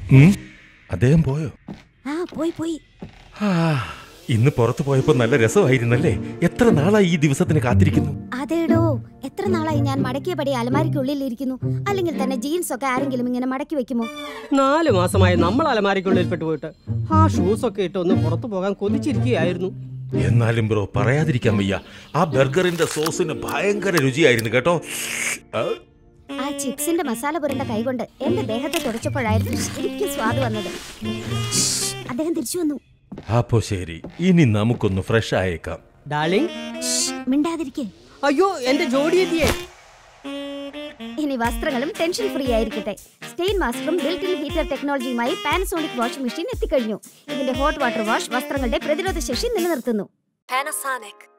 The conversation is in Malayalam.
ഉം, അദ്ദേഹം പോയോ ആ പോയി പോയി ആ, ഇന്ന് പുറത്തു പോയപ്പോ നല്ല രസമായിരുന്നല്ലേ എത്ര നാളായി ഈ ദിവസത്തിന് കാത്തിരിക്കുന്നു അതേടോ എത്ര നാളായി ഞാൻ മടക്കിയ പടി അലമാരിക്കുള്ളിൽ ഇരിക്കുന്നു അല്ലെങ്കിൽ തന്നെ ജീൻസ് ഒക്കെ ആരെങ്കിലും ഇങ്ങനെ മടക്കി വെക്കുമോ നാല് മാസമായി നമ്മൾ അലമാരിക്കുള്ളിൽ പെട്ടുപോയിട്ട് ആ ഷൂസ് ഒക്കെ ഇട്ട് ഒന്ന് പുറത്തു പോകാൻ കൊതിച്ചിരിക്കുകയായിരുന്നു എന്നാലും ബ്രോ പറയാതിരിക്കാൻ വയ്യ ആ ബർഗറിന്റെ സോസിന് ഭയങ്കര രുചിയായിരുന്നു കേട്ടോ ആ, ആ ചിപ്സിന്റെ മസാല പുരണ്ട കൈകൊണ്ട് എന്റെ ദേഹത്തെ തുടച്ചപ്പോഴായിരുന്നു ശരിക്കും സ്വാദ് വന്നത് ശ്ശ്, അദ്ദേഹം തിരിച്ചു വന്നു അപ്പോ ശരി ഇനി നമുക്കൊന്ന് ഫ്രഷ് ആയേക്കാം ഡാർലിംഗ് ശ്ശ്, മിണ്ടാതിരിക്കേ അയ്യോ എന്റെ ജോഡി എത്തിയേ ഇനി വസ്ത്രങ്ങളും ടെൻഷൻ ഫ്രീ ആയിരിക്കട്ടെ സ്റ്റെയിൻ മാസ്റ്ററും ബിൽറ്റ് ഇൻ ഹീറ്റർ ടെക്നോളജിയുമായി പാനസോണിക് വാഷിംഗ് മെഷീൻ എത്തിക്കഴിഞ്ഞു ഇതിന്റെ ഹോട്ട് വാട്ടർ വാഷ് വസ്ത്രങ്ങളുടെ പ്രതിരോധ ശേഷി നിലനിർത്തുന്നു Panasonic.